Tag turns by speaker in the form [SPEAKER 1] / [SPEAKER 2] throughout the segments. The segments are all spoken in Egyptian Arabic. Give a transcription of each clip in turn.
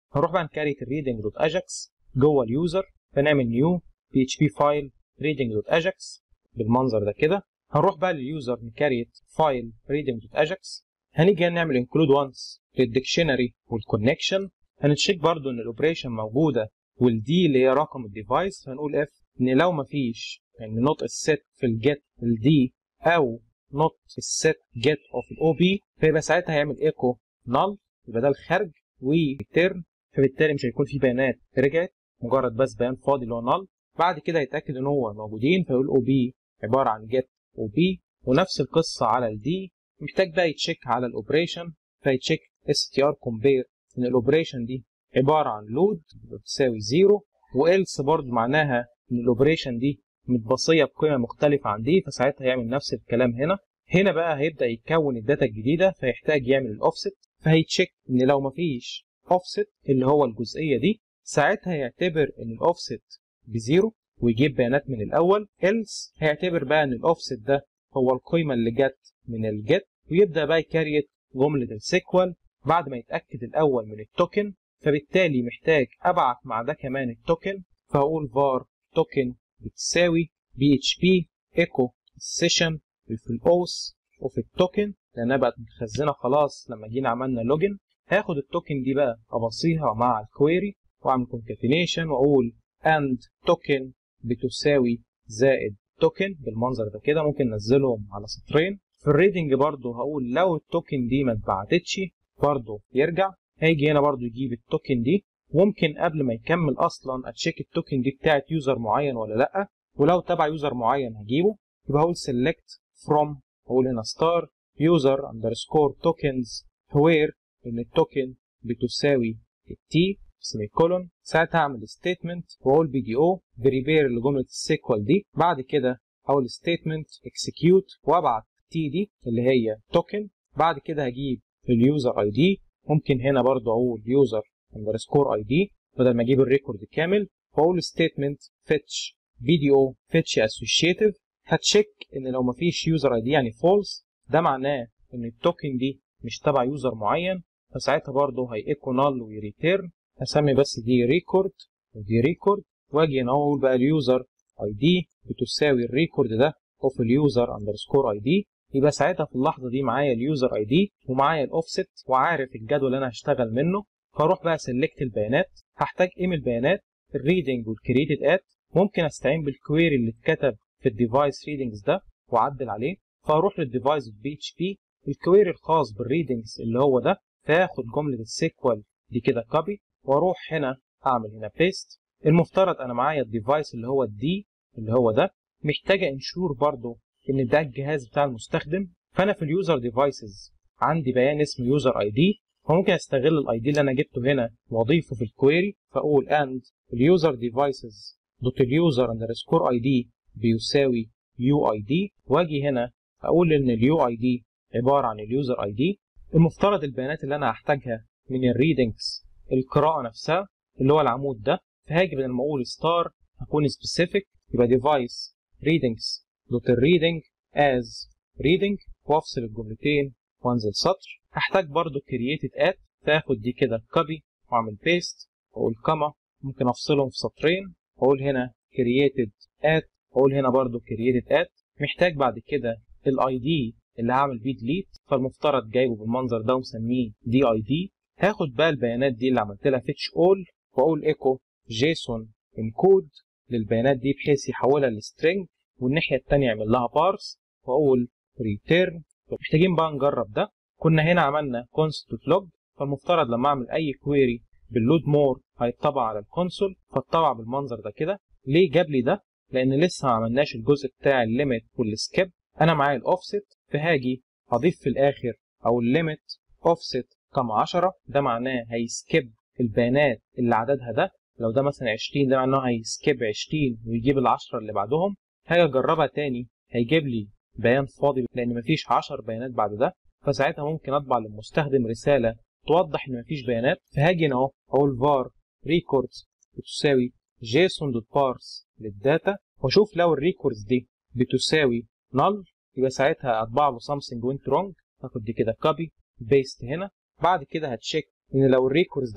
[SPEAKER 1] هنروح بقى نكريت الريدنج دوت اجاكس جوه اليوزر فنعمل نيو بي اتش بي فايل ريدنج دوت اجاكس بالمنظر ده كده هنروح بقى لليوزر نكريت فايل ريدنج دوت اجاكس هنيجي نعمل انكلود وانس للديكشنري والكونكشن هنتشيك برضو ان الاوبريشن موجوده والدي اللي هي رقم الديفايس فهنقول اف ان لو مفيش يعني نوت الست في الجيت الدي او نوت الست جيت اوف الاو بي فيبقى ساعتها هيعمل ايكو نل يبقى ده الخارج وريتيرن فبالتالي مش هيكون في بيانات رجعت مجرد بس بيان فاضي اللي هو نل بعد كده هيتاكد ان هو موجودين فيقول او بي عباره عن جيت او بي ونفس القصه على الدي محتاج بقى يتشيك على الاوبريشن فيتشيك اس تي ار كومبير ان الاوبريشن دي عباره عن لود بتساوي زيرو والس برضه معناها ان الاوبريشن دي متبصيه بقيمه مختلفه عن دي فساعتها هيعمل نفس الكلام هنا هنا بقى هيبدا يكون الداتا الجديده فيحتاج يعمل الاوفست فهيتشيك ان لو مفيش اوفست اللي هو الجزئيه دي ساعتها يعتبر ان الاوفست بزيرو ويجيب بيانات من الاول else هيعتبر بقى ان الاوفست ده هو القيمه اللي جت من الجيت ويبدا بقى يكريت جمله السيكوال بعد ما يتاكد الاول من التوكن فبالتالي محتاج ابعت مع ده كمان التوكن فهقول var توكن بتساوي بي اتش بي ايكو السيشن في الاوس وفي التوكن لانها بقت متخزنه خلاص لما جينا عملنا لوجن هاخد التوكن دي بقى ابصيها مع الكويري واعمل كونكاتينيشن واقول اند توكن بتساوي زائد توكن بالمنظر ده كده ممكن ننزلهم على سطرين في الريدنج برضو هقول لو التوكن دي ما اتبعتتش برضو يرجع هيجي هنا برضو يجيب التوكن دي ممكن قبل ما يكمل اصلا اتشيك التوكن دي بتاعت يوزر معين ولا لا ولو تبع يوزر معين هجيبه يبقى هقول select from هقول هنا star user underscore tokens where ان التوكن بتساوي التي سيمي كولون ساعتها اعمل statement واقول بي دي او بريبير لجمله السيكوال دي بعد كده اقول statement execute وابعت تي دي اللي هي توكن بعد كده هجيب اليوزر اي دي ممكن هنا برضو اقول يوزر اندرسكور اي دي بدل ما اجيب الريكورد كامل واقول statement fetch فيديو fetch associative هتشيك ان لو مفيش يوزر اي دي يعني false ده معناه ان التوكن دي مش تبع يوزر معين فساعتها برضه هي ايكو نال ويريتيرن هسمي بس دي ريكورد ودي ريكورد واجي هنا اقول بقى اليوزر اي دي بتساوي الريكورد ده اوف اليوزر اندرسكور اي دي يبقى ساعتها في اللحظه دي معايا اليوزر اي دي ومعايا الاوفست وعارف الجدول اللي انا هشتغل منه فاروح بقى سيلكت البيانات هحتاج ايه من البيانات الريدنج والكريتد ات ممكن استعين بالكويري اللي اتكتب في الديفايس ريدنجز ده واعدل عليه فاروح للديفايس بي اتش بي الكويري الخاص بالريدنجز اللي هو ده فاخد جمله السيكوال دي كده كوبي واروح هنا اعمل هنا بيست المفترض انا معايا الديفايس اللي هو الدي اللي هو ده محتاجه انشور برضو ان ده الجهاز بتاع المستخدم فانا في اليوزر ديفايسز عندي بيان اسمه يوزر اي دي فممكن استغل الاي دي اللي انا جبته هنا واضيفه في الكويري فاقول اند اليوزر ديفايسز دوت اليوزر اندرسكور اي دي بيساوي يو اي دي واجي هنا اقول ان اليو اي دي عباره عن اليوزر اي دي المفترض البيانات اللي انا هحتاجها من الريدنجز القراءه نفسها اللي هو العمود ده فهاجي بدل ما اقول ستار هكون سبيسيفيك يبقى ديفايس ريدنجز دوت الريدنج از ريدنج وافصل الجملتين وانزل سطر هحتاج برضو كرييتد ات فاخد دي كده كوبي واعمل بيست واقول كما ممكن افصلهم في سطرين واقول هنا كرييتد ات واقول هنا برضو كرييتد ات محتاج بعد كده الاي دي اللي هعمل بيه ديليت فالمفترض جايبه بالمنظر ده ومسميه دي اي دي هاخد بقى البيانات دي اللي عملت لها فيتش اول واقول ايكو جيسون انكود للبيانات دي بحيث يحولها لسترينج والناحيه الثانيه يعمل لها بارس واقول ريتيرن محتاجين بقى نجرب ده كنا هنا عملنا كونست لوج فالمفترض لما اعمل اي كويري باللود مور هيطبع على الكونسول فاتطبع بالمنظر ده كده ليه جاب لي ده لان لسه ما عملناش الجزء بتاع الليميت والسكيب انا معايا الاوفست فهاجي هضيف في الاخر او الليميت اوفست كم 10 ده معناه هيسكيب البيانات اللي عددها ده لو ده مثلا 20 ده معناه هيسكيب 20 ويجيب ال 10 اللي بعدهم هاجي اجربها تاني هيجيب لي بيان فاضي لان مفيش 10 بيانات بعد ده فساعتها ممكن اطبع للمستخدم رساله توضح ان مفيش بيانات فهاجي هنا اهو اقول var records بتساوي جيسون دوت بارس للداتا واشوف لو الريكوردز دي بتساوي null يبقى ساعتها اطبع له something went wrong هاخد دي كده copy paste هنا بعد كده هتشيك ان لو الريكوردز ده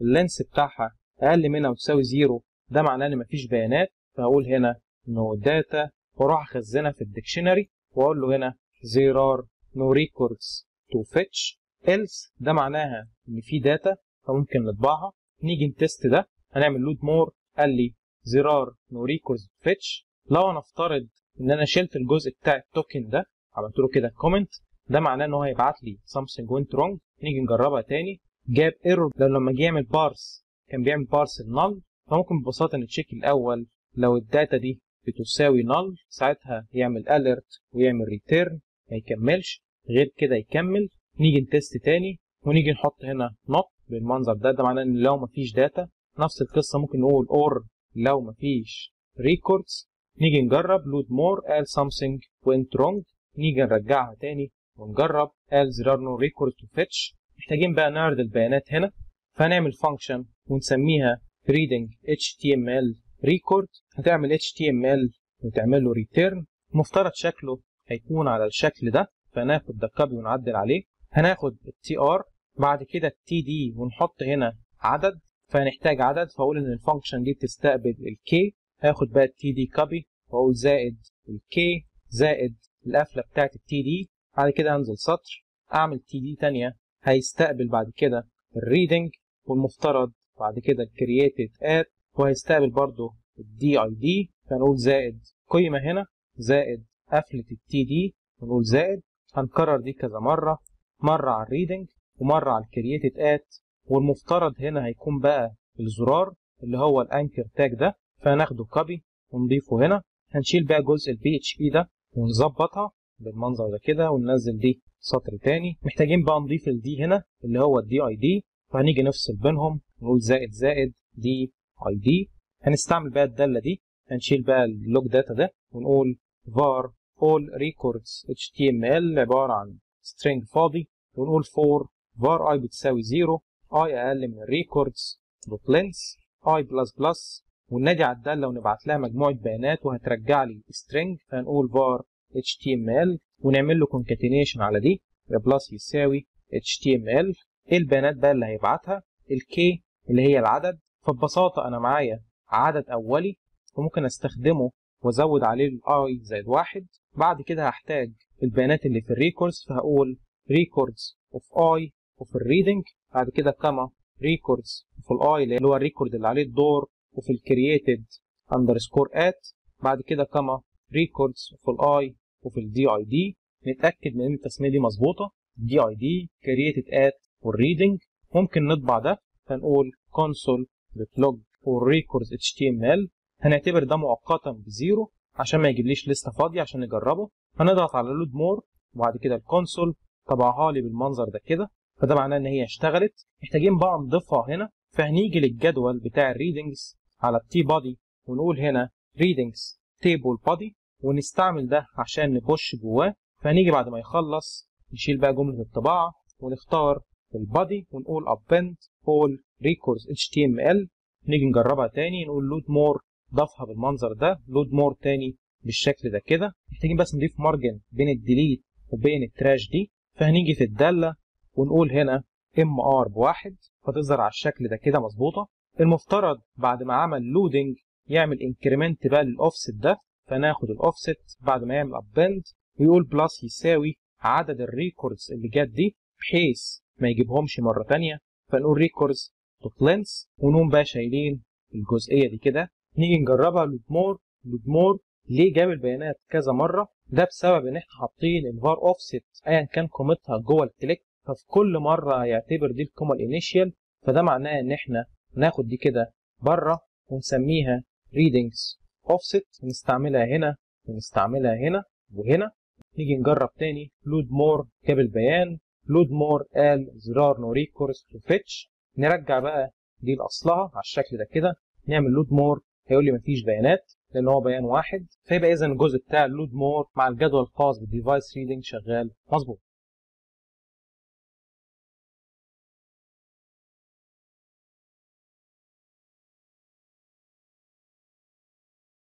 [SPEAKER 1] اللينس بتاعها اقل منها وتساوي زيرو ده معناه ان مفيش بيانات فهقول هنا نو داتا واروح اخزنها في الديكشنري واقول له هنا there are no records to fetch else ده معناها ان في داتا فممكن نطبعها نيجي نتست ده هنعمل لود مور قال لي there are no records to fetch لو انا افترض ان انا شلت الجزء بتاع التوكن ده عملت له كده كومنت ده معناه ان هو هيبعت لي something went wrong نيجي نجربها تاني جاب ايرور لو لما جه يعمل بارس كان بيعمل بارس النل فممكن ببساطه نتشيك الاول لو الداتا دي بتساوي نل ساعتها يعمل اليرت ويعمل ريتيرن ما يكملش غير كده يكمل نيجي نتست تاني ونيجي نحط هنا نوت بالمنظر ده ده معناه ان لو مفيش داتا نفس القصه ممكن نقول اور لو مفيش ريكوردز نيجي نجرب لود مور قال something went wrong نيجي نرجعها تاني ونجرب قال there are no records to fetch محتاجين بقى نعرض البيانات هنا فنعمل فانكشن ونسميها reading html record هتعمل html وتعمل له return مفترض شكله هيكون على الشكل ده فناخد ده كوبي ونعدل عليه هناخد التي ار بعد كده التي دي ونحط هنا عدد فهنحتاج عدد فاقول ان الفانكشن دي بتستقبل الكي هاخد بقى التي دي كوبي واقول زائد الكي زائد القفله بتاعت التي دي بعد كده انزل سطر اعمل تي دي تانية هيستقبل بعد كده الريدنج والمفترض بعد كده الكرييتد ات وهيستقبل برضو الدي اي دي فنقول زائد قيمه هنا زائد قفله التي دي ونقول زائد هنكرر دي كذا مره مره على الريدنج ومره على الكرييتد ات والمفترض هنا هيكون بقى الزرار اللي هو الانكر تاج ده فهناخده كوبي ونضيفه هنا هنشيل بقى جزء البي اتش بي ده ونظبطها بالمنظر ده كده وننزل دي سطر تاني محتاجين بقى نضيف الدي هنا اللي هو الدي اي دي فهنيجي نفصل بينهم نقول زائد زائد دي اي دي هنستعمل بقى الداله دي هنشيل بقى اللوج داتا ده ونقول var all records html عباره عن string فاضي ونقول for var i بتساوي 0 i اقل من الريكوردز دوت لينس i بلس بلس وننادي على الداله ونبعت لها مجموعه بيانات وهترجع لي string فهنقول var html ونعمل له concatenation على دي بلس يساوي html ايه البيانات بقى اللي هيبعتها الكي اللي هي العدد فببساطه انا معايا عدد اولي وممكن استخدمه وازود عليه الاي زائد واحد بعد كده هحتاج البيانات اللي في الريكوردز فهقول ريكوردز اوف اي وفي الريدنج بعد كده كما ريكوردز في الاي اللي هو الريكورد اللي عليه الدور وفي الكرييتد اندرسكور ات بعد كده كما ريكوردز في الاي وفي الدي اي دي نتاكد من ان التسميه دي مظبوطه دي اي دي كرييتد ات والريدنج ممكن نطبع ده فنقول console بتلوج والريكوردز اتش تي ام ال هنعتبر ده مؤقتا بزيرو عشان ما يجيبليش لسته فاضيه عشان نجربه هنضغط على لود مور وبعد كده الكونسول طبعها لي بالمنظر ده كده فده معناه ان هي اشتغلت محتاجين بقى نضيفها هنا فهنيجي للجدول بتاع الريدنجز على التي بادي ونقول هنا ريدنجز تيبل بادي ونستعمل ده عشان نبوش جواه فهنيجي بعد ما يخلص نشيل بقى جمله الطباعه ونختار البادي ونقول append all records html نيجي نجربها تاني نقول لود مور ضافها بالمنظر ده لود مور تاني بالشكل ده كده محتاجين بس نضيف مارجن بين الديليت وبين التراش دي فهنيجي في الداله ونقول هنا ام ار بواحد فتظهر على الشكل ده كده مظبوطه المفترض بعد ما عمل لودنج يعمل انكريمنت بقى للاوفست ده فناخد الاوفست بعد ما يعمل ابند ويقول بلس يساوي عدد الريكوردز اللي جت دي بحيث ما يجيبهمش مره تانية فنقول ريكوردز دوت لينس ونقوم بقى شايلين الجزئيه دي كده نيجي نجربها لود مور لود مور ليه جاب البيانات كذا مره ده بسبب ان احنا حاطين الفار اوفست ايا كان قيمتها جوه الكليك ففي كل مره هيعتبر دي القيمه الانيشال فده معناه ان احنا ناخد دي كده بره ونسميها ريدنجز اوفست ونستعملها هنا ونستعملها هنا وهنا نيجي نجرب تاني لود مور جاب البيان لود مور قال زرار نو ريكورس تو فيتش نرجع بقى دي لاصلها على الشكل ده كده نعمل لود مور هيقول لي مفيش بيانات لان هو بيان واحد فيبقى اذا الجزء بتاع اللود مور مع الجدول الخاص بالديفايس ريدنج شغال مظبوط